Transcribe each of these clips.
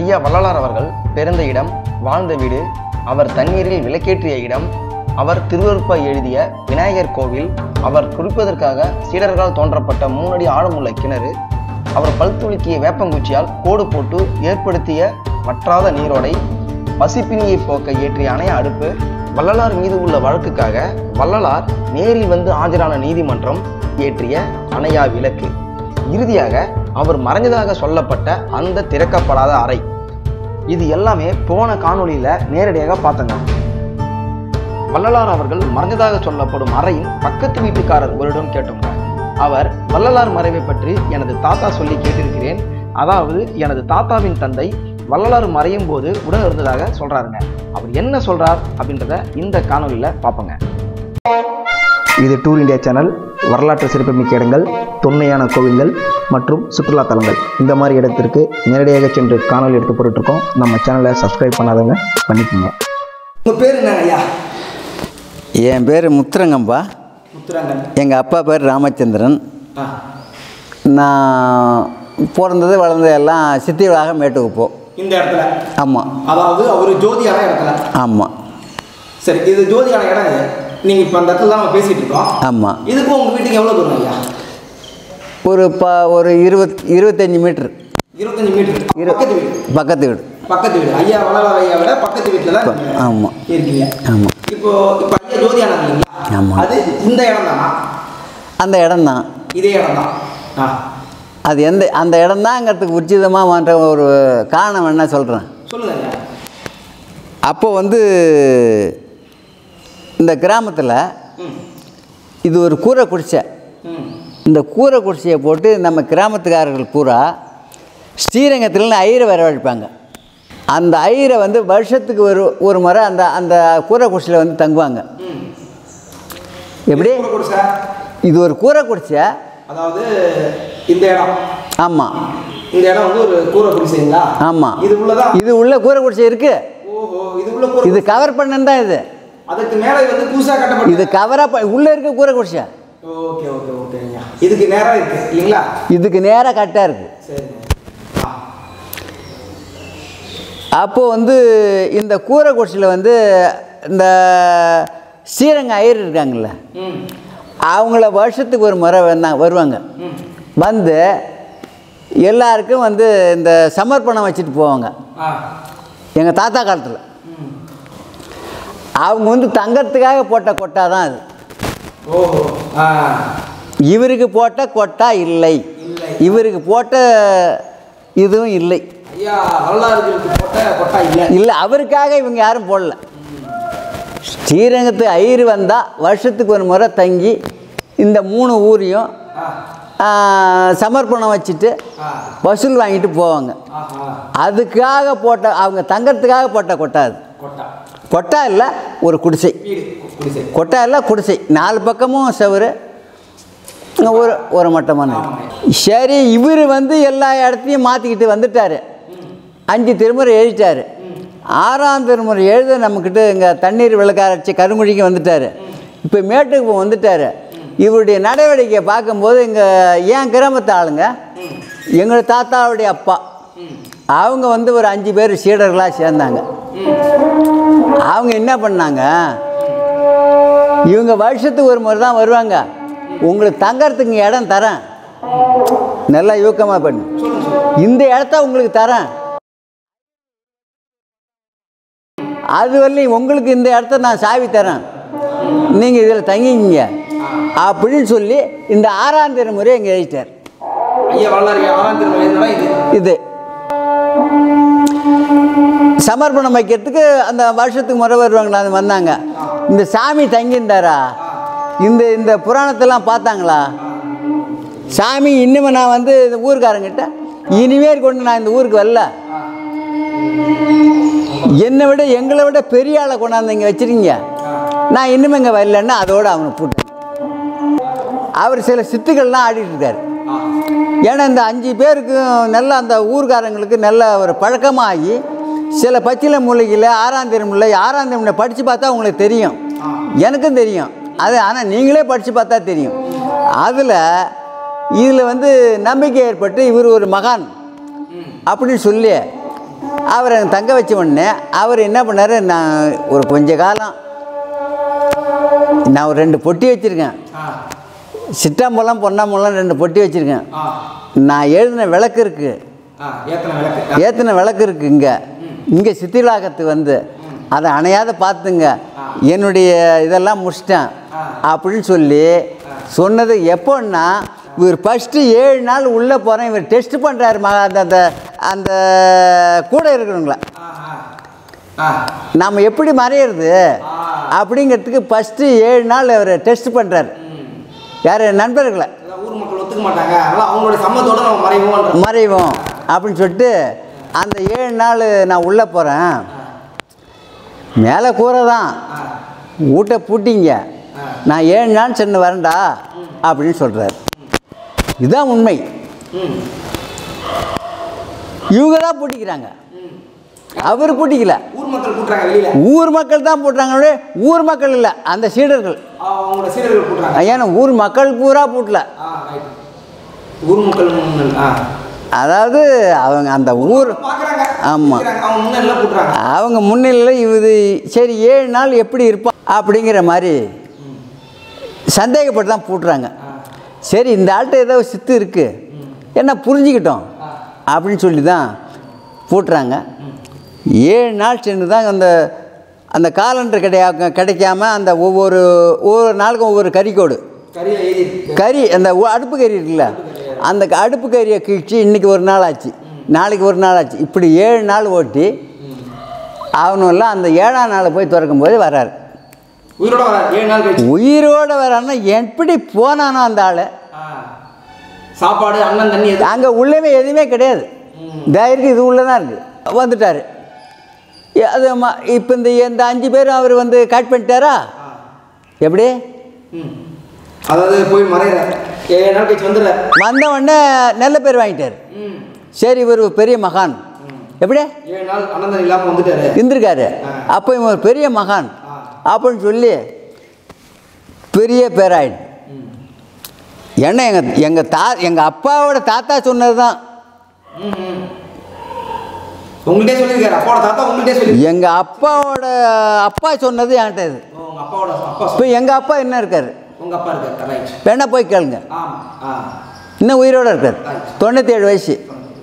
ஐயா வள்ளலார் அவர்கள் பிறந்த இடம் வாழ்ந்த வீடு அவர் தண்ணீரில் விளக்கேற்றிய இடம் அவர் திருவருப்ப எழுதிய விநாயகர் கோவில் அவர் குறிப்பதற்காக சீடர்களால் தோன்றப்பட்ட மூணடி ஆழமுள்ள கிணறு அவர் பல்துளுக்கிய வேப்பங்குச்சியால் கோடு போட்டு ஏற்படுத்திய வற்றாத நீரோடை பசிப்பினியை போக்க ஏற்றிய அணைய அடுப்பு வள்ளலார் மீது உள்ள வழக்குக்காக வள்ளலார் நேரில் வந்து ஆஜரான நீதிமன்றம் ஏற்றிய அணையா விளக்கு இறுதியாக அவர் மறைஞ்சதாக சொல்லப்பட்ட அந்த திறக்கப்படாத அறை இது எல்லாமே போன காணொளியில நேரடியாக பார்த்தங்க வள்ளலார் அவர்கள் மறைஞ்சதாக சொல்லப்படும் அறையின் பக்கத்து வீட்டுக்காரர் ஒருடம் கேட்டோங்க அவர் வள்ளலார் மறைவை பற்றி எனது தாத்தா சொல்லி கேட்டிருக்கிறேன் அதாவது எனது தாத்தாவின் தந்தை வள்ளலார் மறையும் போது உடன் இருந்ததாக சொல்றாருங்க அவர் என்ன சொல்றார் அப்படின்றத இந்த காணொளியில பார்ப்போங்க இது டூர் இந்தியா சேனல் வரலாற்று சிறப்புமிக்க இடங்கள் தொன்மையான கோவில்கள் மற்றும் சுற்றுலா தலங்கள் இந்த மாதிரி இடத்திற்கு நேரடியாக சென்று காணொளி எடுத்து போட்டுருக்கோம் நம்ம சேனலை சப்ஸ்கிரைப் பண்ணாதவங்க பண்ணிக்கோங்க உங்கள் பேர் என்னங்க ஐயா என் பேர் முத்துரங்கம்பா முத்துராங்கன் எங்கள் அப்பா பேர் ராமச்சந்திரன் ஆ நான் பிறந்தது வளர்ந்தது எல்லாம் சித்திவளாக மேட்டுக்குப்போ இந்த இடத்துல ஆமாம் அதாவது அவர் ஜோதியான இடத்துல ஆமாம் சரி இது ஜோதியான இடம் இது நீங்கள் இப்போ அந்த இடத்துல தான் நம்ம பேசிகிட்டு இருக்கோம் ஆமாம் இதுக்கும் உங்கள் வீட்டுக்கு எவ்வளோ தூரம் ஐயா ஒரு ப ஒரு இருபத் இருபத்தஞ்சி மீட்ரு இருபத்தஞ்சு மீட்டர் இரு- பக்கத்து வீடு பக்கத்து வீடு பக்கத்து வீடு ஐயா வளவர ஐயா விட பக்கத்து வீட்டில் தான் நீங்க ஆமா. இருக்கீங்க ஆமாம் இப்போ இப்போ ஐயா ஜோதியான இல்லைங்களா ஆமா. அது இந்த இடம் தானா அந்த இடம்தான் இதே இடம் தான் ஆ அது எந்த அந்த இடம்தாங்கிறதுக்கு உச்சிதமாக மாற்ற ஒரு காரணம் என்ன சொல்கிறேன் சொல்லுங்க ஐயா அப்போ வந்து இந்த கிராமத்தில் ம் இது ஒரு கூரை குடிசை ம் இந்த கூரை குடிசையை போட்டு நம்ம கிராமத்துக்காரர்கள் பூரா ஸ்ரீரங்கத்தில் ஐயரை வரவழைப்பாங்க அந்த ஐயரை வந்து வருஷத்துக்கு ஒரு ஒரு முறை அந்த அந்த கூரை குடிசையில் வந்து தங்குவாங்க ம் எப்படி கூட கூட சார் இது ஒரு கூரை குடிசை அதாவது இந்த இடம் ஆமாம் இந்த இடம் வந்து ஒரு கூரை குடிசைங்களா ஆமாம் இது உள்ளதான் இது உள்ள கூரை குடிசை இருக்குது ஓஹோ இது உள்ள கூரை இது கவர் பண்ணது தான் இது அதுக்கு மேலே வந்து புதுசாக கட்டப்பட்ட இது கவராக உள்ளே இருக்க கூரை குடிசை ஓகே ஓகே ஓகே ஐயா இதுக்கு நேரா இருக்கு இல்லைங்களா இதுக்கு நேராக கரெக்டாக இருக்குது சரிங்க ஆ அப்போது வந்து இந்த கூரை குடிசையில் வந்து இந்த ஸ்ரீரங்க ஐயர் இருக்காங்கல்ல ம் அவங்கள வருஷத்துக்கு ஒரு முறை வந்தாங்க வருவாங்க ம் வந்து எல்லாருக்கும் வந்து இந்த சமர்ப்பணம் வச்சுட்டு போவாங்க ஆ எங்கள் தாத்தா காலத்தில் ம் அவங்க வந்து தங்கறதுக்காக போட்ட கொட்டா தான் அது ஓஹோ ஆ இவருக்கு போட்ட கொட்டா இல்லை இல்லை. இவருக்கு போட்ட இதுவும் இல்லை ஐயா வரலாறுகளுக்கு போட்ட கொட்டா இல்லை இல்லை அவருக்காக இவங்க யாரும் போடல ஸ்ரீரங்கத்து ஐயர் வந்தால் வருஷத்துக்கு ஒரு முறை தங்கி இந்த மூணு ஊரையும் ஆ ஆ, சமர்ப்பணம் வச்சுட்டு ஆ வசூல் வாங்கிட்டு போவாங்க ஆஹா அதுக்காக போட்ட அவங்க தங்கறதுக்காக போட்ட கொட்டா அது கொட்டா கொட்டா இல்லை ஒரு குடிசை வீடு கு- குடிசை கொட்டா இல்லை குடிசை நாலு பக்கமும் செவரு ஒரு ஒரு மட்டமான இது. சரி இவர் வந்து எல்லா இடத்தையும் மாற்றிக்கிட்டு வந்துட்டார் அஞ்சு திருமுறை எழுதிட்டார் ஆறாம் திருமுறை எழுத நம்மக்கிட்ட இங்கே தண்ணீர் விளக்காரச்சி கருங்குழிக்கு வந்துட்டார் இப்போ மேட்டுக்கு வந்துட்டார் இவருடைய நடவடிக்கையை பார்க்கும்போது இங்கே ஏன் கிராமத்து ஆளுங்க எங்கள் தாத்தாவுடைய அப்பா அவங்க வந்து ஒரு அஞ்சு பேர் சீடர்களாக சேர்ந்தாங்க அவங்க என்ன பண்ணாங்க இவங்க வருஷத்துக்கு ஒரு முறை தான் வருவாங்க உங்களுக்கு தங்கறதுக்கு இங்க இடம் தரேன் நல்லா யூக்கமாக பண்ணு இந்த இடத்த உங்களுக்கு தரேன் அது வரலையும் உங்களுக்கு இந்த இடத்த நான் சாவி தரேன் நீங்கள் இதில் தங்கிக்கிங்க அப்படின்னு சொல்லி இந்த ஆறாம் திருமுறை இங்கே எழுதிட்டார் ஐயா வரலாறு ஆறாம் திருமலை இது இது சமர்ப்பணம் வைக்கிறதுக்கு அந்த வருஷத்துக்கு முறை வருவாங்களா அது வந்தாங்க இந்த சாமி தங்கியிருந்தாரா இந்த இந்த புராணத்தெல்லாம் பார்த்தாங்களா சாமி இன்னுமே நான் வந்து இந்த ஊருக்காரங்கிட்ட இனிமேல் கொண்டு நான் இந்த ஊருக்கு வரல என்னை விட எங்களை விட பெரிய ஆளை கொண்டாந்து இங்கே வச்சிருக்கீங்க நான் இன்னுமே இங்கே வரலன்னா அதோடு அவனை போட்டேன் அவர் சில சித்துக்கள்லாம் ஆடிட்டு இருக்காரு ஏன்னா இந்த அஞ்சு பேருக்கும் நல்ல அந்த ஊர்காரங்களுக்கு நல்ல ஒரு பழக்கமாகி சில பச்சில மூலிகையில் ஆறாம் திருமுல்லை ஆறாம் திருமுல்லை படித்து பார்த்தா உங்களுக்கு தெரியும் எனக்கும் தெரியும் அது ஆனால் நீங்களே படித்து பார்த்தா தெரியும் அதில் இதில் வந்து நம்பிக்கை ஏற்பட்டு இவர் ஒரு மகான் அப்படின்னு சொல்லி அவரை தங்க வச்ச உடனே அவர் என்ன பண்ணார் நான் ஒரு கொஞ்ச காலம் நான் ஒரு ரெண்டு பொட்டி வச்சுருக்கேன் ஆ சிட்டாம்பழம் பொன்னாம்பழம் ரெண்டு பொட்டி வச்சுருக்கேன் ஆ நான் எழுதின விளக்கு இருக்குது ஆ ஏத்தனை விளக்கு ஏற்றின விளக்கு இருக்குது இங்கே இங்கே சித்திலாகத்து வந்து அதை அணையாத பார்த்துங்க என்னுடைய இதெல்லாம் முடிச்சிட்டேன் அப்படின்னு சொல்லி சொன்னது எப்போன்னா இவர் ஃபஸ்ட்டு ஏழு நாள் உள்ளே போகிறேன் இவர் டெஸ்ட் பண்ணுறாரு மக அந்த அந்த அந்த கூட இருக்கிறவங்கள ஆ ஆ ஆ நாம் எப்படி மறையிறது அப்படிங்கிறதுக்கு ஃபஸ்ட்டு ஏழு நாள் அவர் டெஸ்ட் பண்ணுறாரு யார் நண்பர்களை அதான் ஊர் மக்கள் ஒத்துக்க மாட்டாங்க அதனால அவங்களுடைய சம்மத்தோட நம்ம மறைவோன்ற மறைவோம் அப்படின்னு சொல்லிட்டு அந்த ஏழு நாள் நான் உள்ளே போகிறேன் மேலே கூரை தான் ஆ வீட்டை பூட்டிங்க நான் ஏழு நாள் சென்று வரேன்டா அப்படின்னு சொல்கிறார் இதுதான் உண்மை ம் இவங்க தான் பூட்டிக்கிறாங்க அவர் பூட்டிக்கல ஊர் மக்கள் கூட்டுறாங்க வெளியில ஊர் மக்கள் தான் போட்டாங்க ஊர் மக்கள் இல்லை அந்த சீடர்கள் ஆ, அவங்களோட சீடர்கள் கூட்டுறாங்க ஏன்னா ஊர் மக்கள் பூரா பூட்டல ஆ ரைட் ஊர் மக்கள் முன்னல் ஆ அதாவது அவங்க அந்த ஊர் பார்க்குறாங்க ஆமா. அவங்க முன்னெல்லாம் கூட்டுறாங்க அவங்க முன்னிலையில் இது சரி ஏழு நாள் எப்படி இருப்பான் அப்படிங்கிற மாதிரி சந்தேகப்பட்டு தான் பூட்டுறாங்க சரி இந்த ஆள்கிட்ட ஏதோ சித்து இருக்குது என்ன புரிஞ்சுக்கிட்டோம் அப்படின்னு சொல்லி தான் பூட்டுறாங்க ஏழு நாள் சென்று தான் அந்த அந்த காலண்டர் கிடையா கிடைக்காம அந்த ஒவ்வொரு ஒவ்வொரு நாளுக்கும் ஒவ்வொரு கறிக்கோடு கரியை எழுதி கறி அந்த ஒ- அடுப்பு கறி இருக்குல்ல அந்த க- அடுப்பு கறியை கிழிச்சு இன்றைக்கி ஒரு நாள் ஆச்சு நாளைக்கு ஒரு நாள் ஆச்சு இப்படி ஏழு நாள் ஓட்டி அவனும் அந்த ஏழாம் நாள் போய் திறக்கும் போது வராரு உயிரோட வர ஏழு நாள் கழிச்சு உயிரோடு வரான்னா எப்படி போனானோ அந்த ஆள் ஆ சாப்பாடு அண்ணன் தண்ணி எது அங்கே உள்ளவே எதுவுமே கிடையாது இதா இருக்குது இது உள்ளே தான் இருக்குது வந்துட்டார் அது இப்போ இந்த இந்த அஞ்சு பேரும் அவர் வந்து கட் பண்ணிட்டாரா எப்படி ம் அதாவது போய் மறையிற ஏழு நாள் கழிச்சு வந்துடுற வந்த உடனே நல்ல பேர் வாங்கிட்டார் ம் சரி இவர் ஒரு பெரிய மகான் எப்படி ஏழு நாள் அண்ணன் தண்ணி இல்லாமல் வந்துட்டாரு இருந்திருக்காரு அப்போ இவன் ஒரு பெரிய மகான் அப்படின்னு சொல்லி பெரிய பேராயிடு ஏன்னா எங்கள் எங்கள் தா எங்கள் அப்பாவோட தாத்தா சொன்னது தான் ம் ம் உங்கள்கிட்டே சொல்லியிருக்காரு அப்பாவோட தாத்தா உங்கள்கிட்டே சொல்லி எங்கள் அப்பாவோட அப்பா சொன்னது என்கிட்ட இது உங்க அப்பாவோட அப்பா இப்போ எங்கள் அப்பா என்ன இருக்கார் உங்க அப்பா இருக்காரு ரைட் வேணா போய் கேளுங்க ஆமா ஆ இன்னும் உயிரோடு இருக்கார் தொண்ணூற்றி ஏழு வயசு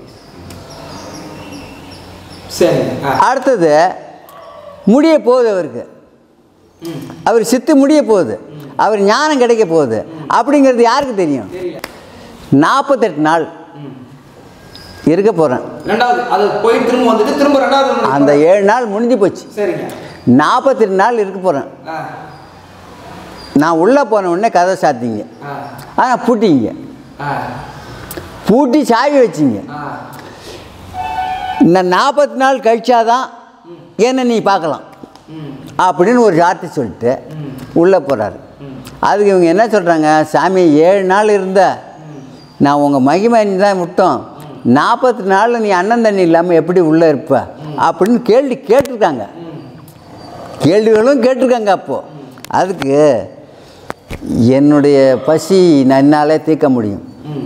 சரிங்க ஆ அடுத்தது முடிய போகுது அவருக்கு ம் அவர் சித்து முடிய போகுது அவர் ஞானம் கிடைக்க போகுது அப்படிங்கிறது யாருக்கு தெரியும் தெரியல நாற்பத்தெட்டு நாள் ம் இருக்க போகிறேன் ரெண்டாவது அது போய் திரும்ப வந்துட்டு திரும்ப ரெண்டாவது ஒண்ணு அந்த ஏழு நாள் முடிஞ்சு போச்சு சரிங்க நாற்பத்தெட்டு நாள் இருக்க போகிறேன் ஆ நான் உள்ளே போன உடனே கதை சாத்திங்க ஆ ஆனால் பூட்டிங்க ஆ பூட்டி சாவி வச்சிங்க ஆ இந்த நாற்பத்தி நாள் கழிச்சாதான் என்ன நீ பார்க்கலாம் ம் அப்படின்னு ஒரு வார்த்தை சொல்லிட்டு ம் உள்ளே போகிறாரு ம் அதுக்கு இவங்க என்ன சொல்கிறாங்க சாமி ஏழு நாள் இருந்த நான் உங்கள் மகிமை தான் விட்டோம் நாற்பத்தி நாளில் நீ அண்ணன் தண்ணி இல்லாமல் எப்படி உள்ளே இருப்ப அப்படின்னு கேள்வி கேட்டிருக்காங்க கேள்விகளும் கேட்டிருக்காங்க அப்போது அதுக்கு என்னுடைய பசி என்னாலே தீர்க்க முடியும் ம்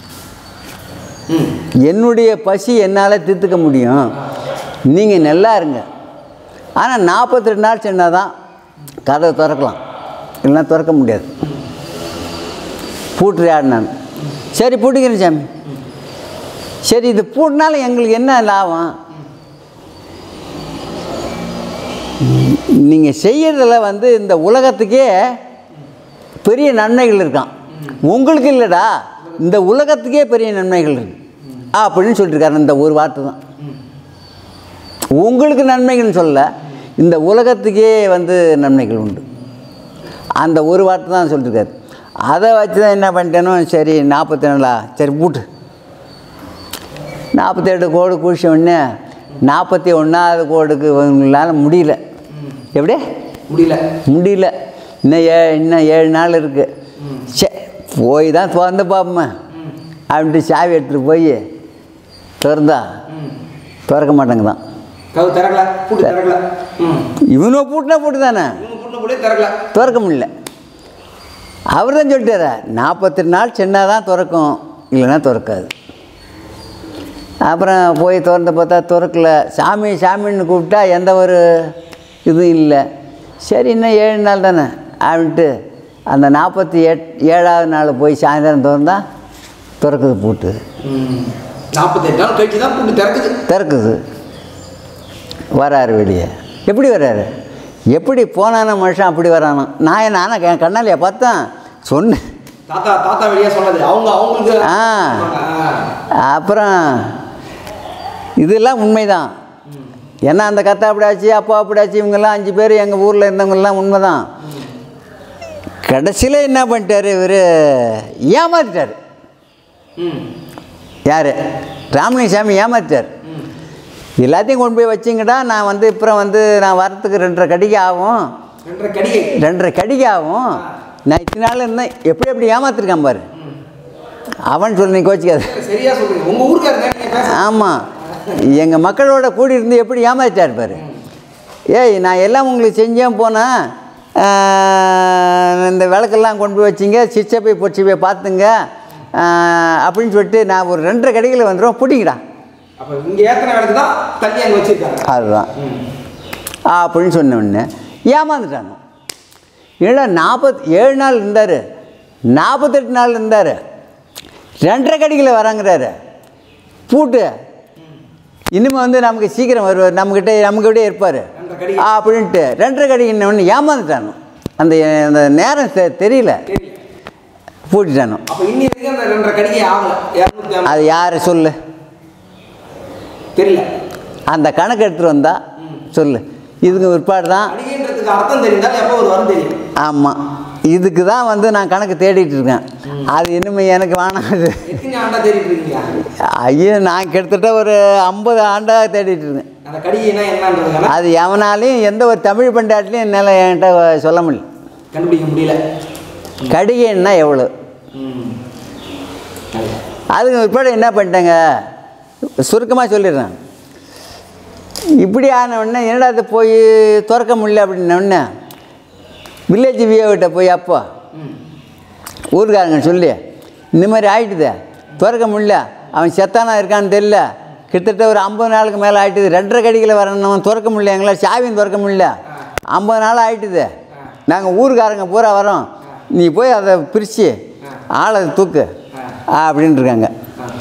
ம் என்னுடைய பசி என்னால் தீர்த்துக்க முடியும் நீங்கள் நல்லா இருங்க ஆனால் நாற்பத்தி ரெண்டு நாள் சென்னால் தான் கதவை திறக்கலாம் இல்லைன்னா திறக்க முடியாது பூட்டுறியாடு நான் சரி பூட்டிக்கிறேன் சாமி சரி இது பூட்டினாலும் எங்களுக்கு என்ன லாபம் நீங்கள் செய்யறதுல வந்து இந்த உலகத்துக்கே பெரிய நன்மைகள் இருக்கான் உங்களுக்கு இல்லைடா இந்த உலகத்துக்கே பெரிய நன்மைகள் இருக்கு அப்படின்னு சொல்லிட்டுருக்காரு இந்த ஒரு வார்த்தை தான் உங்களுக்கு நன்மைகள்னு சொல்ல இந்த உலகத்துக்கே வந்து நன்மைகள் உண்டு அந்த ஒரு வார்த்தை தான் சொல்லிட்டுருக்காரு அதை வச்சு தான் என்ன பண்ணிட்டேனோ சரி நாற்பத்தி நாலா சரி பூட்டு நாற்பத்தெட்டு கோடு குடிச்ச உடனே நாற்பத்தி ஒன்றாவது கோடுக்கு உங்களால் முடியல எப்படி முடியல முடியல இன்னும் ஏ இன்னும் ஏழு நாள் இருக்குது சே போய் தான் திறந்து பார்ப்போமே அப்படின்ட்டு சாவி எடுத்துகிட்டு போய் திறந்தா ம் திறக்க மாட்டேங்க தான் கவு திறக்கல பூட்டு திறக்கல ம் இவனோ பூட்டினா பூட்டு தானே இவங்க பூட்டின போலே திறக்கல திறக்க முடியல அவர் தான் சொல்லிட்டாரு நாற்பத்தி நாள் சின்னதாக தான் திறக்கும் இல்லைன்னா திறக்காது அப்புறம் போய் திறந்து பார்த்தா திறக்கல சாமி சாமின்னு கூப்பிட்டா எந்த ஒரு இதுவும் இல்லை சரி இன்னும் ஏழு நாள் தானே அப்படின்ட்டு அந்த நாற்பத்தி எட் ஏழாவது நாள் போய் சாயந்தரம் திறந்தா திறக்குது பூட்டு ம் நாற்பத்தெட்டு நாள் கழிச்சு தான் பூட்டு திறக்குது திறக்குது வராரு வெளியே எப்படி வராரு எப்படி போனான மனுஷன் அப்படி வரானோ நான் நானும் என் கண்ணாலியை பார்த்தேன் சொன்னேன் தாத்தா தாத்தா வெளியே சொன்னது அவங்க அவங்களுக்கு ஆ. ஆ. அப்புறம் இதெல்லாம் உண்மைதான் ஏன்னா அந்த கத்தா அப்படியாச்சு அப்பா அப்படியாச்சு இவங்கெல்லாம் அஞ்சு பேர் எங்கள் ஊரில் இருந்தவங்கெல்லாம் உண்மைதான் கடைசியில் என்ன பண்ணிட்டாரு இவர் ஏமாத்திட்டார் ம் யார் ராமலிங்கசாமி ஏமாத்திட்டார் ம் எல்லாத்தையும் கொண்டு போய் வச்சிங்கடா நான் வந்து அப்புறம் வந்து நான் வரத்துக்கு ரெண்டரை கடிகை ஆகும் ரெண்டரை கடிகை ரெண்டரை கடிகை ஆகும் நான் இத்தனை நாள் இருந்தேன் எப்படி எப்படி ஏமாத்திருக்கான் பாரு அவன் சொல்லி நீ கோச்சிக்காது சரியா சொல்றீங்க உங்க ஊருக்காரங்க நீங்க பேச ஆமாம் எங்கள் மக்களோட கூடி இருந்து எப்படி ஏமாற்றிட்டார் பாரு ஏய் நான் எல்லாம் உங்களுக்கு செஞ்சேன் போனேன் ஆஹ், இந்த விளக்கெல்லாம் கொண்டு போய் வச்சிங்க சிச்சை போய் பொச்சி போய் பார்த்துங்க ஆஹ், அப்படின்னு சொல்லிட்டு நான் ஒரு ரெண்டரை கடைகளில் வந்துடும் பிடிங்கடா அப்ப இங்க ஏத்தனை வேலைக்கு தான் தள்ளி அங்க வச்சிருக்காங்க அதுதான் ம். அப்படின்னு சொன்ன உடனே ஏமாந்துட்டாங்க ஏன்னா நாற்பத் ஏழு நாள் இருந்தார் நாற்பத்தெட்டு நாள் இருந்தார் ரெண்டரை கடிகளை வராங்கிறாரு பூட்டு இனிமேல் வந்து நமக்கு சீக்கிரம் வருவார் நம்மக்கிட்ட நம்மக்கிட்டே இருப்பார் ரெண்டரை கடிகை அப்படின்ட்டு ரெண்டரை கடிக்கு ஒன்று ஏமாந்துட்டானோ அந்த அந்த நேரம் தெ- தெரியல தெரியல பூட்டிட்டானோ அப்ப இன்னி வரைக்கும் அந்த ரெண்டரை கடிகை ஆகல இரநூத்தி ஐம்பது அது யார் சொல்லு தெரியல அந்த கணக்கு எடுத்துகிட்டு வந்தா சொல்லு இதுக்கு பிற்பாடு தான் கடிகைன்றதுக்கு அர்த்தம் தெரிந்தால் எப்போ ஒரு வரும் தெரியும் ஆமாம் இதுக்கு தான் வந்து நான் கணக்கு தேடிட்டு இருக்கேன் அது இனிமே எனக்கு வேணாம் அது எத்தனை ஆண்டா தேடிட்டு இருக்கீங்க ஐயோ நான் கிட்டத்தட்ட ஒரு ஐம்பது ஆண்டாக தேடிட்டு இருக்கேன் அந்த கடிகைனா என்னன்றதுக்கான அது எவனாலையும் எந்த ஒரு தமிழ் பண்டாட்டிலையும் என்னால் என்கிட்ட சொல்ல முடியல கண்டுபிடிக்க முடியல கடிகைன்னா எவ்வளோ ம். அதுக்கு பிற்பாடு என்ன பண்ணிட்டேங்க சுருக்கமாக சொல்லிடுறேன் இப்படி ஆன உடனே என்னடா இது போய் திறக்க முடியல அப்படின்ன உடனே வில்லேஜ் வியோகிட்ட போய் அப்போ ம். ஊருக்காரங்க சொல்லி இந்த மாதிரி ஆயிட்டுதே திறக்க முடியல அவன் செத்தானா இருக்கான்னு தெரியல கிட்டத்தட்ட ஒரு ஐம்பது நாளுக்கு மேலே ஆயிட்டுது ரெண்டரை கடிகளை வரணும் திறக்க முடியல எங்களால் சாவியும் திறக்க முடியல ஐம்பது நாள் ஆயிட்டுது நாங்கள் ஊருக்காரங்க பூரா வரோம் நீ போய் அதை பிரித்து ஆளை தூக்கு அப்படின்னு இருக்காங்க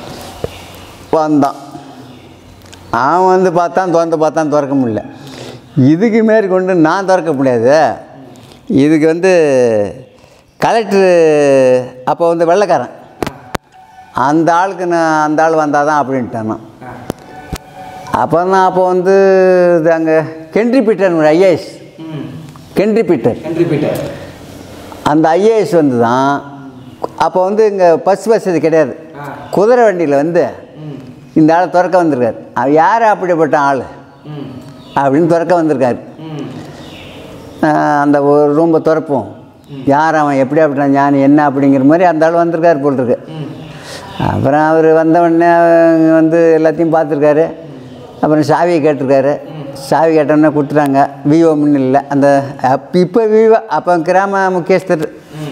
வந்தான் அவன் வந்து பார்த்தான் திறந்து பார்த்தான் திறக்க முடியல இதுக்கு மேற்கொண்டு நான் திறக்க முடியாது இதுக்கு வந்து கலெக்டரு அப்போ வந்து வெள்ளைக்காரன் அந்த ஆளுக்கு நான் அந்த ஆள் வந்தால் தான் அப்படின்ட்டான் நான். அப்போ நான் அப்போ வந்து இது அங்கே கென்ட்ரி பீட்டர் ஒரு ஐஏஎஸ் ம். கென்ட்ரி பீட்டர் கண்ட்ரி பீட்டர் அந்த ஐஏஎஸ் வந்து தான் அப்போ வந்து இங்கே பஸ் வசதி கிடையாது ஆ. குதிரை வண்டியில் வந்து ம். இந்த ஆளை திறக்க வந்திருக்காரு அவர் யார் அப்படிப்பட்ட ஆள் ம். அப்படின்னு திறக்க வந்திருக்காரு ம். ஆஹ் அந்த ஒரு ரூம்பை திறப்போம் யார் அவன் எப்படி அப்படின்னா ஞானி என்ன அப்படிங்கிற மாதிரி அந்த ஆள் வந்திருக்காரு போல் இருக்கு ம். அப்புறம் அவர் வந்த உடனே அவங்க வந்து எல்லாத்தையும் பார்த்துருக்காரு அப்புறம் சாவியை கேட்டிருக்காரு சாவி கேட்டோன்னே கொடுத்துட்டாங்க விவோ முன்னு இல்லை அந்த அப் இப்போ விவோ அப்போ கிராம முக்கியஸ்தர் ம்.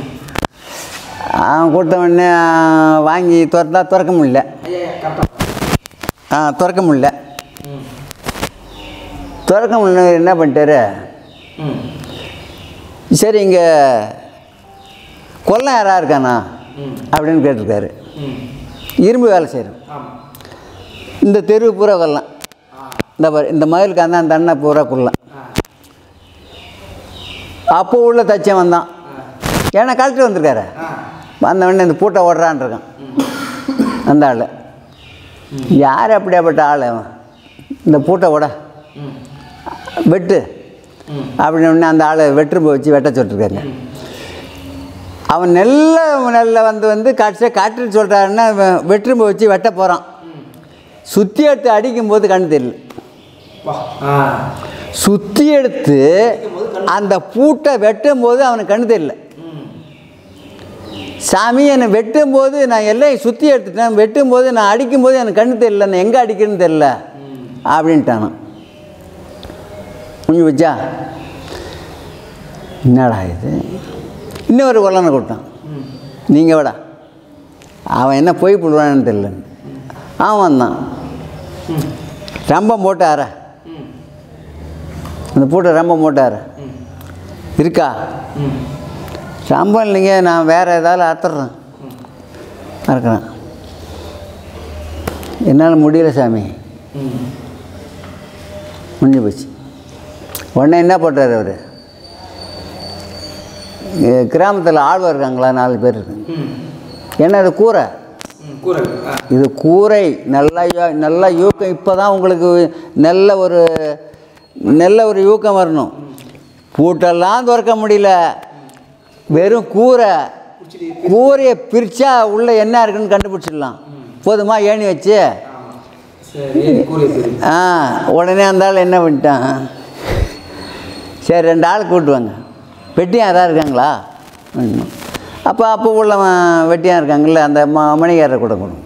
அவன் கொடுத்த உடனே ஆஹ், வாங்கி திறந்தா திறக்க முடியல ஐயா கரெக்டாக ஆ திறக்க முடியல ம். திறக்க முடியல என்ன பண்ணிட்டாரு ம். சரி இங்கே கொல்லம் யாராக இருக்கானா ம். அப்படின்னு கேட்டிருக்காரு ம். இரும்பு வேலை செய்கிறோம் ஆமாம் இந்த தெரு பூரா கொல்லாம் ஆ இந்த பாரு இந்த மயிலுக்கு அந்த அந்த அண்ணன் பூரா கொல்லாம் ஆ அப்போ உள்ள தச்சன் வந்தான் ஏன்னா கலெக்டர் வந்திருக்காரு ஆ வந்த உடனே இந்த பூட்டை ஓடுறான் இருக்கான் அந்த ஆள் யார் அப்படியாப்பட்ட ஆள் அவன் இந்த பூட்டை ஓட ம். வெட்டு ம். அப்படின்னு உடனே அந்த ஆளை வெட்டுரும்பு வச்சு வெட்ட சொல்லிருக்காரு அவன் நெல்ல நெல்ல வந்து வந்து கடைசியாக காட்டுன்னு சொல்கிறாருன்னா வெட்டுரும்பு வச்சு வெட்ட போகிறான் சுற்றி எடுத்து அடிக்கும்போது கண்ணு தெரியல வா ஆ சுற்றி எடுத்து அந்த பூட்டை வெட்டும் போது அவனுக்கு கண்ணு தெரியல ம். சாமி என்னை வெட்டும்போது நான் எல்லாம் சுற்றி எடுத்துட்டேன் வெட்டும்போது நான் அடிக்கும்போது எனக்கு கண்ணு தெரியல நான் எங்கே அடிக்கிறேன்னு தெரியல அப்படின்ட்டானான் முடிஞ்சு வச்சா என்னடா இது இன்னொரு கொல்லனை கொடுத்தான் நீங்கள் விடா அவன் என்ன போய் புடுவான்னு தெரியல அவன் வந்தான் ம் ரம்பம் போட்டு அரை ம் அந்த பூட்டை ரம்பம் போட்டு அரை ம் இருக்கா ம் ரம்பம் இல்லைங்க நான் வேறு ஏதாவது அறுத்துட்றேன் அறுக்கிறேன் என்னால் முடியல சாமி ம் முடிஞ்சு போச்சு உடனே என்ன பண்ணுறாரு அவர் கிராமத்தில் ஆழ்வார் இருக்காங்களா நாலு பேர் இருக்காங்க ம் ஏன்னா அது கூரை ம் கூரை ஆ இது கூரை நல்லா யோ- நல்லா யூக்கம் இப்போ தான் உங்களுக்கு நல்ல ஒரு நல்ல ஒரு யூக்கம் வரணும் பூட்டெல்லாம் திறக்க முடியல வெறும் கூரை கூரையை பிரித்தா உள்ளே என்ன இருக்குன்னு கண்டுபிடிச்சிடலாம் போதுமா ஏணி வச்சு ஆமாம் சரி கூரை தெரியும் ஆ உடனே அந்த ஆள் என்ன பண்ணிட்டான் சரி ரெண்டு ஆள் கூட்டுவாங்க வெட்டியாக யாராக இருக்காங்களா அப்போ அப்போ உள்ளவன் வெட்டியாக இருக்காங்கல்ல அந்த ம மணிகாரரை கூட கொடு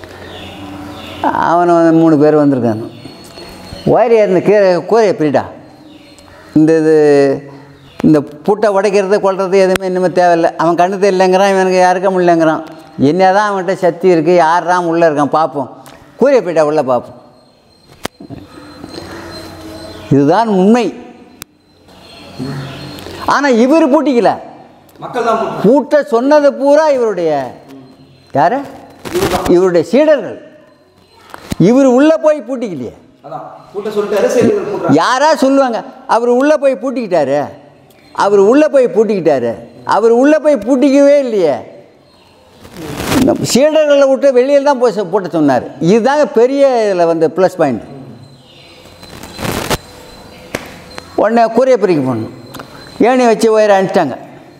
அவனை வந்து மூணு பேர் வந்திருக்காங்க ஒயர் ஏறின கீரை கூரையை பிரிடா இந்த இது இந்த புட்டை உடைக்கிறது கொள்வது எதுவுமே இனிமேல் தேவையில்லை அவன் கண்ணு தெரியலங்கிறான் இவனுக்கு யாருக்க முடியலங்கிறான் என்ன தான் அவன்கிட்ட சக்தி இருக்குது யார்தான் உள்ளே இருக்கான் பார்ப்போம் கூரையை பிரிடா உள்ளே பார்ப்போம் இதுதான் உண்மை ஆனால் இவர் பூட்டிக்கல மக்கள் தான் போட்டு பூட்ட சொன்னது பூரா இவருடைய யார் இவருடைய சீடர்கள் இவர் உள்ளே போய் பூட்டிக்கலையே அதான் கூட்ட சொல்லிட்டாரு சரி இவர் கூட்டுறாரு யாரா சொல்லுவாங்க அவர் உள்ளே போய் பூட்டிக்கிட்டாரு அவர் உள்ளே போய் பூட்டிக்கிட்டாரு அவர் உள்ளே போய் பூட்டிக்கவே இல்லையே இந்த சீடர்களை விட்டு வெளியில் தான் போய் சொ- பூட்ட சொன்னார் இதுதாங்க பெரிய இதில் வந்து ப்ளஸ் பாயிண்ட் உடனே கூரையை பிரிக்க போடணும் ஏணி வச்சு ஒயரை அனுப்பிச்சிட்டாங்க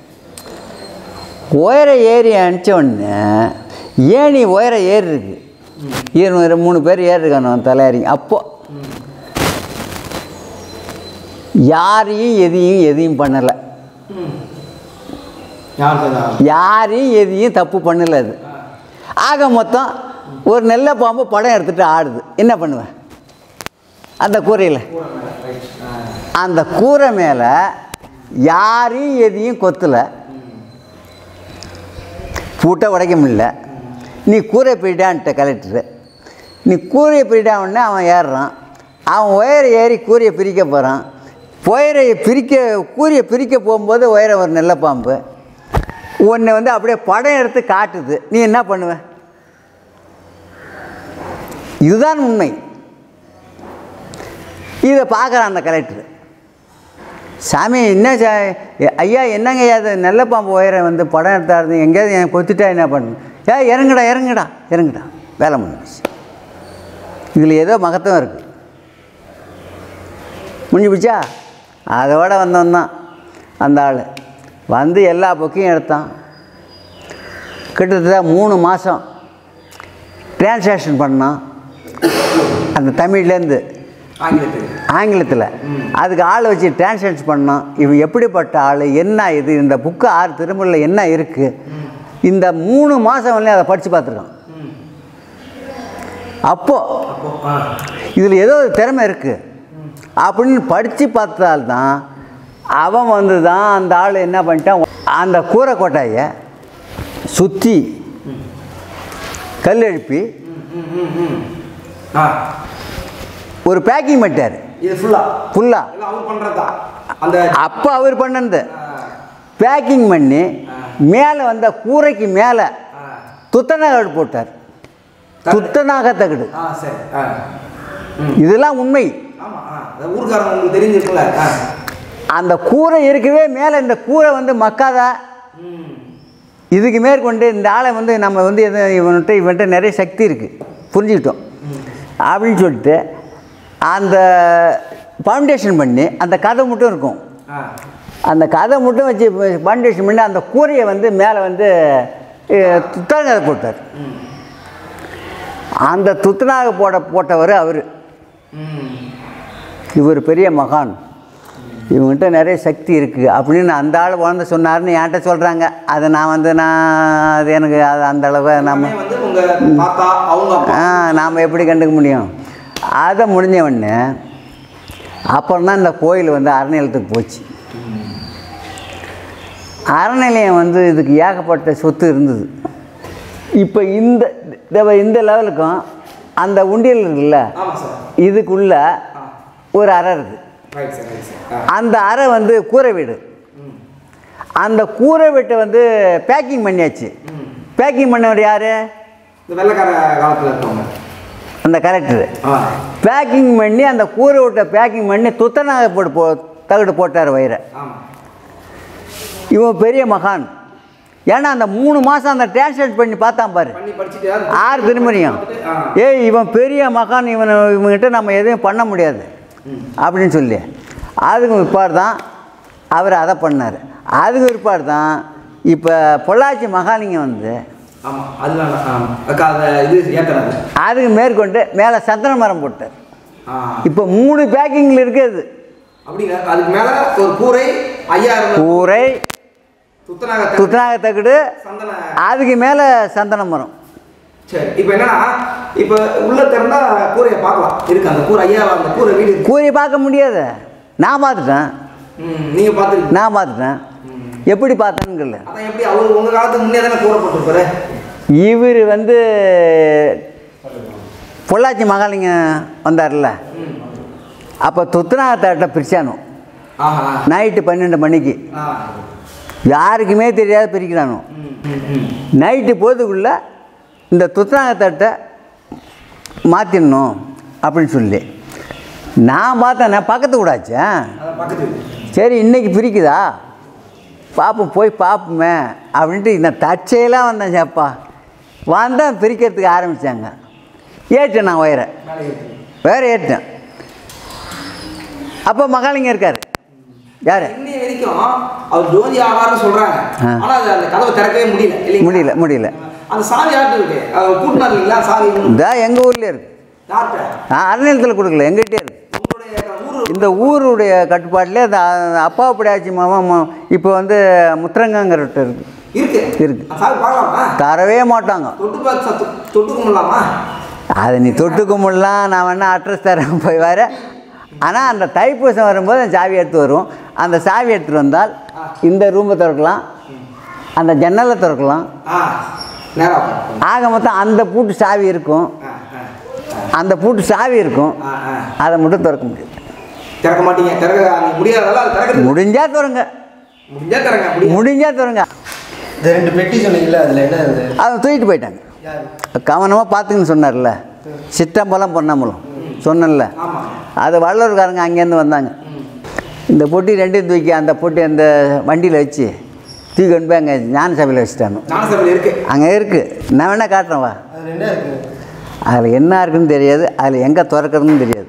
ஒயரை ஏறி அனுப்பிச்ச உடனே ஏணி ஒயரை ஏறி இருக்கு இருநூறு மூணு பேர் ஏறி இருக்கானு தலையாரி அப்போ யாரையும் எதையும் எதையும் பண்ணலை ம் யார் தான் யாரையும் எதையும் தப்பு பண்ணல அது ஆக மொத்தம் ஒரு நெல்லை பாம்பு படம் எடுத்துட்டு ஆடுது என்ன பண்ணுவேன் அந்த கூரையில் கூரை மேலே ரைட் ஆ அந்த கூரை மேலே யாரையும் எதையும் கொத்தலை பூட்டை உடைக்க முடியல நீ கூரை போயிட்டான்ட்ட கலெக்டரு நீ கூரையை போயிட்டான்னு அவன் ஏறுறான் அவன் ஒயரை ஏறி கூரையை பிரிக்க போகிறான் ஒயரை பிரிக்க கூரையை பிரிக்க போகும்போது ஒயரை ஒரு நெல்லை பாம்பு உன்னை வந்து அப்படியே படம் எடுத்து காட்டுது நீ என்ன பண்ணுவ இதுதான் உண்மை இதை பார்க்குறான் அந்த கலெக்டர் சாமி என்ன சா எ- ஐயா என்னங்க ஐயா அது நல்ல பாம்பு உயர வந்து படம் எடுத்தாருது எங்கேயாவது என் கொத்துட்டா என்ன பண்ணணும் ஏ இறங்குடா இறங்குடா இறங்குடா வேலை முடிஞ்சிச்சு இதில் ஏதோ மகத்துவம் இருக்குது முடிஞ்சு போச்சா அதோட வந்தவன் தான் அந்த ஆள் வந்து எல்லா புக்கையும் எடுத்தான் கிட்டத்தட்ட மூணு மாதம் டிரான்சாக்ஷன் பண்ணான் அந்த தமிழ்லேருந்து ஆங்கிலத்தில் ஆங்கிலத்தில் அதுக்கு ஆள் வச்சு டிரான்ஸ்லேட் பண்ணோம் இவன் எப்படிப்பட்ட ஆள் என்ன இது இந்த புக்கு ஆறு திருமணில் என்ன இருக்குது இந்த மூணு மாதம் வரலையும் அதை படித்து பார்த்துருக்கான் ம் அப்போது அப்போ ஆ இதில் ஏதோ ஒரு திறமை இருக்குது அப்படின்னு படித்து பார்த்தால்தான் அவன் வந்து தான் அந்த ஆள் என்ன பண்ணிட்டான் அந்த கூரை கொட்டாயை சுற்றி கல் எழுப்பி ம் ம் ம் ம் ஆ ஒரு பேக்கிங் பண்ணிட்டார் இது ஃபுல்லா ஃபுல்லாக எல்லாம் அவர் பண்ணுறது தான் அந்த அப்போ அவர் பண்ணது ஆ, பேக்கிங் பண்ணி மேலே வந்த கூரைக்கு மேலே ஆ துத்தநாகடு போட்டார் துத்தநாக தகடு ஆ சரி ஆ ம் இதெல்லாம் உண்மை ஆமாம் ஆ அந்த ஊருக்காரங்க உங்களுக்கு தெரிஞ்சிருக்குல்ல ஆ அந்த கூரை இருக்கவே மேலே இந்த கூரை வந்து மக்காத ம் இதுக்கு மேற்கொண்டு இந்த ஆளை வந்து நம்ம வந்து எது இவன்கிட்ட இவன்கிட்ட நிறைய சக்தி இருக்குது புரிஞ்சுக்கிட்டோம் அப்படின்னு சொல்லிட்டு அந்த ஃபவுண்டேஷன் பண்ணி அந்த கதை மட்டும் இருக்கும் ஆ அந்த கதை மட்டும் வச்சு ஃபவுண்டேஷன் பண்ணி அந்த கூரையை வந்து மேலே வந்து துத்தநாக போட்டார் ம் அந்த துத்தநாக போட போட்டவர் அவர் ம் இவர் பெரிய மகான் இவங்ககிட்ட நிறைய சக்தி இருக்குது அப்படின்னு அந்த ஆள் வளர்ந்து சொன்னார்னு என்கிட்ட சொல்கிறாங்க அதை நான் வந்து நான் அது எனக்கு அது அந்த அளவு நம்ம எல்லாமே வந்து உங்க தாத்தா அவங்க அப்பா ஆ நாம் எப்படி கண்டுக்க முடியும் அதை முடிஞ்ச உடனே அப்புறம் தான் இந்த கோயில் வந்து அறநிலையத்துக்கு போச்சு அறநிலையம் வந்து இதுக்கு ஏகப்பட்ட சொத்து இருந்தது இப்போ இந்த இந்த- இந்த லெவலுக்கும் அந்த உண்டியல் இருக்குல்ல ஆமாம் சார் இதுக்குள்ள ஆ ஒரு அறை இருக்குது ரைட் சார் ரைட் சார் ஆ அந்த அறை வந்து கூரை வீடு ம் அந்த கூரை வீட்டை வந்து பேக்கிங் பண்ணியாச்சு ம் பேக்கிங் பண்ணவர் யார் இந்த வெள்ளைக்கார காலத்தில் இருக்கவங்க அந்த கரெக்டரு ஆ பேக்கிங் பண்ணி அந்த கூரை வீட்டை பேக்கிங் பண்ணி துத்தநாக போட்டு போ தகடு போட்டார் வயிறை ஆமாம் இவன் பெரிய மகான் ஏன்னா அந்த மூணு மாதம் அந்த டிரான்ஸ்லேட் பண்ணி பார்த்தான் பாரு பண்ணி படிச்சுட்டு ஆறு திருமணியும் ஆ ஏய் இவன் பெரிய மகான் இவனை இவன்கிட்ட நம்ம எதையும் பண்ண முடியாது ம் அப்படின்னு சொல்லி அதுக்கு பிற்பாடு தான் அவர் அதை பண்ணார் அதுக்கு பிற்பாடு தான் இப்போ பொள்ளாச்சி மகாலிங்கம் வந்து ஆமாம் அதுதான் ஆமாம் அக்கா அதை இது ஏற்றுறாங்க அதுக்கு மேற்கொண்டு மேலே சந்தன மரம் போட்டார் ஆ இப்போ மூணு பேக்கிங்கில் இருக்குது அப்படிங்க அதுக்கு மேலே ஒரு கூரை ஐயாயிரம் கூரை துத்தநாக துத்தநாக தகடு சந்தன அதுக்கு மேலே சந்தன மரம் சரி இப்போ என்னன்னா இப்போ உள்ள திறந்தா கூரையை பார்க்கலாம் இருக்கு அந்த கூரை ஐயா அந்த கூரை வீடு இருக்கு கூரையை பார்க்க முடியாது நான் பார்த்துட்டேன் ம் நீங்கள் பார்த்துருக்கீங்க நான் பார்த்துட்டேன் எப்படி பார்த்தேன்னு அதான் எப்படி அவர் உங்க காலத்துக்கு முன்னே தானே கூரை போட்டிருப்பாரு இவர் வந்து பொள்ளாச்சி மகாலிங்கம் வந்தார்ல ம் அப்போ துத்தநாகத்தாட்ட பிரிச்சானோ ஆஹா நைட்டு பன்னெண்டு மணிக்கு ஆ யாருக்குமே தெரியாத பிரிக்கிறானோ ம் ம் ம் நைட்டு போதுக்குள்ள இந்த துத்தநாகத்தட்டை மாற்றிடணும் அப்படின்னு சொல்லி நான் பார்த்தேன் நான் பக்கத்து கூடாச்சேன் அதான் பக்கத்து வீடு. சரி இன்னைக்கு பிரிக்குதா பார்ப்போம் போய் பார்ப்போமே அப்படின்ட்டு நான் தற்செயலாக வந்தேன் சேப்பா வந்தேன் பிரிக்கிறதுக்கு ஆரம்பித்தாங்க ஏற்றேன் நான் ஒயரை மேலே இருக்கு வேற ஏற்றேன் அப்போ மகாலிங்க இருக்கார் யார் இன்னைய வரைக்கும் அவர் ஜோதி ஆவார்னு சொல்றாங்க ஆ. ஆனா அது அந்த கதவை திறக்கவே முடியல இல்லைங்களா? முடியல முடியல அந்த சாவி யார்கிட்ட இருக்கு அவர் கூட்டினார் இல்லைங்களா சாவி இந்த எங்கள் ஊர்லேயே இருக்கு யார்கிட்ட நான் அறநிலத்தில் கொடுக்கல எங்கிட்டே இருக்கு உங்களுடைய ஊர் இந்த ஊருடைய கட்டுப்பாட்டிலே அந்த அப்பா பிடியாச்சி மாமா இப்போ வந்து முத்திரங்கங்கிறட்ட இருக்கு இருக்கு இருக்கு. அந்த சாவி பார்க்கலாமா தரவே மாட்டாங்க தொட்டு பார்த்து சத்து தொட்டு கும்பிடலாமா அதை நீ தொட்டு கும்பிடலாம் நான் வேணா அட்ரஸ் தரேன் போய் வரேன் ஆனால் அந்த தைப்பூசம் வரும்போது அந்த சாவி எடுத்து வரும் அந்த சாவி எடுத்துகிட்டு வந்தால் இந்த ரூமை திறக்கலாம் அந்த ஜன்னலை திறக்கலாம் ஆ நேரம் ஆக மொத்தம் அந்த பூட்டு சாவி இருக்கும் ஆ ஆ அந்த பூட்டு சாவி இருக்கும் ஆ ஆ அதை மட்டும் திறக்க முடியும் திறக்க மாட்டீங்க திறக்க நீங்க முடியாததால அது திறக்கிறது முடிஞ்சா திறங்க முடிஞ்சா திறங்க முடியும் முடிஞ்சா திறங்க இந்த ரெண்டு பெட்டி சொன்னீங்கல்ல அதில் என்ன இது அதை தூக்கிட்டு போயிட்டாங்க யார் கவனமாக பார்த்துக்குன்னு சொன்னார்ல சிற்றம்பலம் பொன்னம்பலம் சொன்னேன்ல ஆமா அது வள்ளூர்காரங்க அங்கேருந்து வந்தாங்க இந்த பொட்டி ரெண்டையும் தூக்கி அந்த பொட்டி அந்த வண்டியில் வச்சு தூக்கி கொண்டு போய் அங்கே ஞான சபையில் வச்சுட்டாங்க ஞானசபையில் இருக்கு அங்கே இருக்குது நான் வேணால் காட்டுறேன் வா அதில் என்ன இருக்கு அதில் என்ன இருக்குன்னு தெரியாது அதில் எங்கே திறக்கிறதுன்னு தெரியாது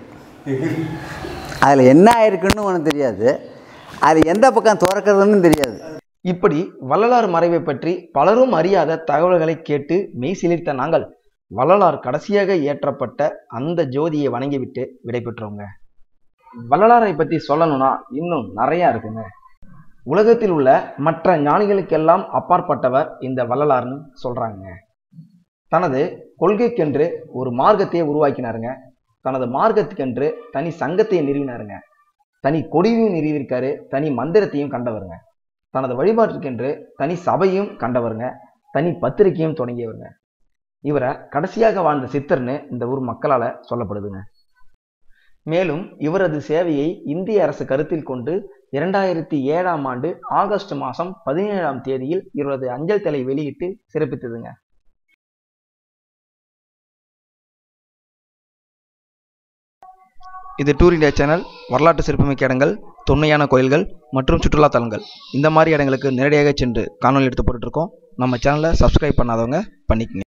அதில் என்ன இருக்குன்னு உனக்கு தெரியாது அதில் எந்த பக்கம் திறக்கிறதுன்னு தெரியாது இப்படி வள்ளலார் மறைவை பற்றி பலரும் அறியாத தகவல்களை கேட்டு மெய் சிலிர்த்த நாங்கள் வள்ளலார் கடைசியாக ஏற்றப்பட்ட அந்த ஜோதியை வணங்கிவிட்டு விடைபெற்றோங்க வள்ளலாரை பற்றி சொல்லணும்னா இன்னும் நிறைய இருக்குங்க உலகத்தில் உள்ள மற்ற ஞானிகளுக்கெல்லாம் அப்பாற்பட்டவர் இந்த வள்ளலார்னு சொல்றாங்க தனது கொள்கைக்கென்று ஒரு மார்க்கத்தையே உருவாக்கினாருங்க தனது மார்க்கத்துக்கென்று தனி சங்கத்தையே நிறுவினாருங்க தனி கொடியையும் நிறுவியிருக்காரு தனி மந்திரத்தையும் கண்டவருங்க தனது வழிபாட்டிற்கென்று தனி சபையும் கண்டவருங்க தனி பத்திரிகையும் தொடங்கியவருங்க இவரை கடைசியாக வாழ்ந்த சித்தர்னு இந்த ஊர் மக்களால சொல்லப்படுதுங்க மேலும் இவரது சேவையை இந்திய அரசு கருத்தில் கொண்டு இரண்டாயிரத்தி ஏழாம் ஆண்டு ஆகஸ்ட் மாதம் பதினேழாம் தேதியில் இவரது அஞ்சல் தலை வெளியிட்டு சிறப்பித்ததுங்க இது டூர் இந்தியா சேனல் வரலாற்று சிறப்புமிக்க இடங்கள் தொன்மையான கோயில்கள் மற்றும் சுற்றுலா தலங்கள் இந்த மாதிரி இடங்களுக்கு நேரடியாக சென்று காணொலி எடுத்து போட்டுருக்கோம் நம்ம சேனலை சப்ஸ்கிரைப் பண்ணாதவங்க பண்ணிக்கங்க